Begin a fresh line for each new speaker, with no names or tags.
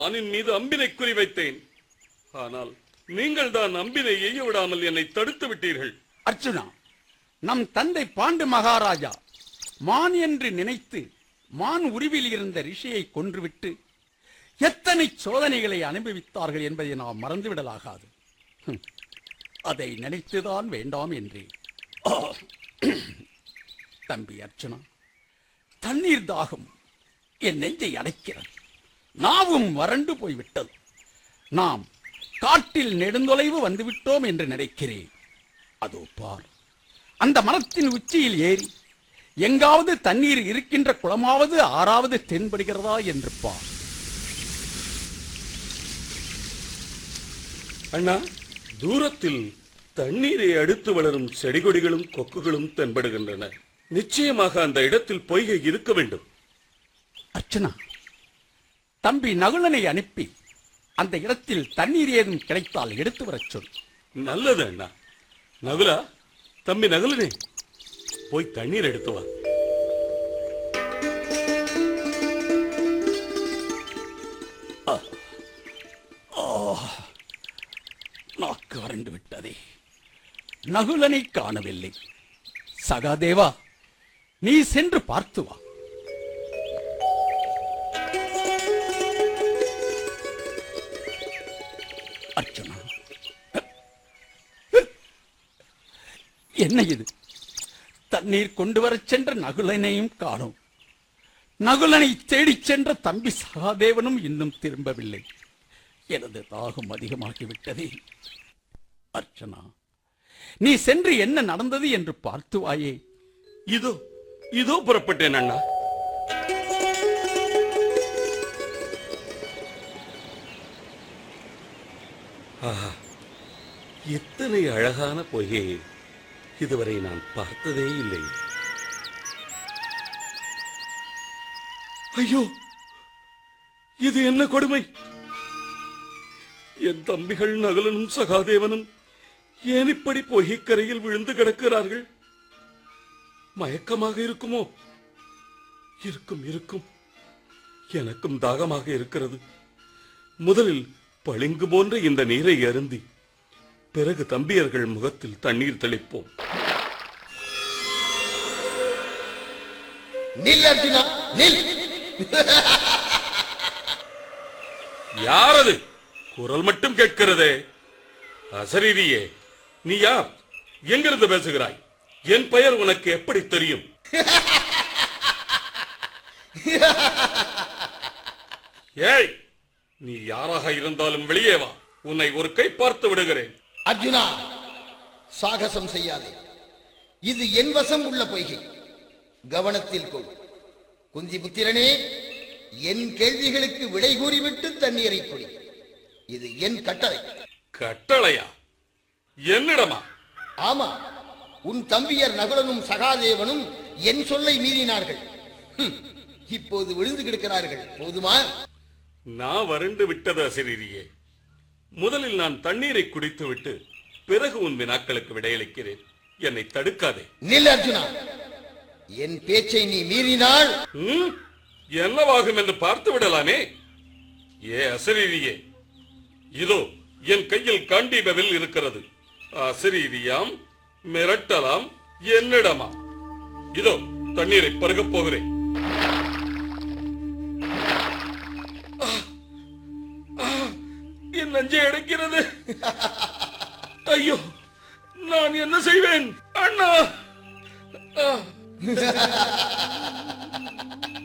மானின் மீது அம்பினை குறிவைத்தேன் ஆனால் நீங்கள் தான் அம்பினை எய்ய விடாமல் என்னை தடுத்து விட்டீர்கள்
அர்ஜுனா நம் தந்தை பாண்டு மகாராஜா மான் என்று நினைத்து மான் உருவில் இருந்த ரிஷியை கொன்றுவிட்டு எத்தனை சோதனைகளை அனுபவித்தார்கள் என்பதை நாம் மறந்துவிடலாகாது ஹம், அதை நினைத்துதான் வேண்டாம் என்றேன் ஆ, தம்பி அர்ச்சுனா தண்ணீர் தாகம் என் நெஞ்சை அடைக்கிறது நாவும் வறண்டு போய்விட்டது நாம் காட்டில் நெடுந்தொலைவு வந்துவிட்டோம் என்று நினைக்கிறேன் அதோ பார் அந்த மரத்தின் உச்சியில் ஏறி எங்காவது தண்ணீர் இருக்கின்ற குளமாவது ஆறாவது தென்படுகிறதா என்று பார்
அண்ணா தூரத்தில் தண்ணீரை அடுத்து வளரும் செடிகொடிகளும் கொக்குகளும் தென்படுகின்றன நிச்சயமாக அந்த இடத்தில் பொய்கை இருக்க வேண்டும்
அர்ச்சனா தம்பி நகுலனை அனுப்பி அந்த இடத்தில் தண்ணீர் ஏதும் கிடைத்தால் எடுத்து வரச் சொல்
நல்லது அண்ணா நகுலா தம்பி நகுலனே போய் தண்ணீர் எடுத்து வா
நாக்கு வறண்டு விட்டதே நகுலனை காணவில்லை சகாதேவா நீ சென்று பார்த்து வா அர்ச்சனா என்ன இது தண்ணீர் கொண்டு வரச் சென்ற நகுலனையும் காணோம் நகுலனை தேடிச் சென்ற தம்பி சகாதேவனும் இன்னும் திரும்பவில்லை எனது தாகம் அதிகமாகிவிட்டதே அர்ச்சனா நீ சென்று என்ன நடந்தது என்று பார்த்து வாயே
இதோ இதோ புறப்பட்டேன் அண்ணா ஆஹா, இத்தனை அழகான பொய்கையை இதுவரை நான் பார்த்ததே இல்லை ஐயோ இது என்ன கொடுமை என் தம்பிகள் நகலனும் சகாதேவனும் ஏன் இப்படி பொய்கைக்கரையில் விழுந்து கிடக்கிறார்கள் மயக்கமாக இருக்குமோ இருக்கும் இருக்கும் எனக்கும் தாகமாக இருக்கிறது முதலில் பளிங்கு போன்ற இந்த நீரை அருந்தி பிறகு தம்பியர்கள் முகத்தில் தண்ணீர் தெளிப்போம்
நில் அர்ஜுனா நில்
யாரது குரல் மட்டும் கேட்கிறதே அசரீரியே நீ யார் எங்கிருந்து பேசுகிறாய் என் பெயர் உனக்கு எப்படி தெரியும் ஏய் நீ யாராக இருந்தாலும் வெளியே வா உன்னை ஒரு கை பார்த்து விடுகிறேன்
அர்ஜுனா சாகசம் செய்யாதே இது என் வசம் உள்ள பொய்கை கவனத்தில் கொள் குந்தி புத்திரனே என் கேள்விகளுக்கு விடை கூறிவிட்டு தண்ணீரை குடி இது என் கட்டளை
கட்டளையா என்னிடமா
ஆமா உன் தம்பியர் நகுலனும் சகாதேவனும் என் சொல்லை மீறினார்கள் ஹம், இப்போது விழுந்து கிடக்கிறார்கள் போதுமா
நான் வறண்டு விட்டது அசிரியே முதலில் நான் தண்ணீரை குடித்துவிட்டு பிறகு உன் வினாக்களுக்கு விடையளிக்கிறேன் என்னை தடுக்காதே
நில் அர்ஜுனா என் பேச்சை நீ மீறினால்
ம்? என்னவாகும் என்று பார்த்து விடலாமே ஏ அசரீரியே இதோ என் கையில் காண்டீபவில் இருக்கிறது அசரீரியாம் மிரட்டலாம் என்னிடமா இதோ தண்ணீரை பருகப் போகிறேன் ஆ, ஆ, என் நெஞ்சை அடைக்கிறது ஐயோ நான் என்ன செய்வேன் அண்ணா ஆ.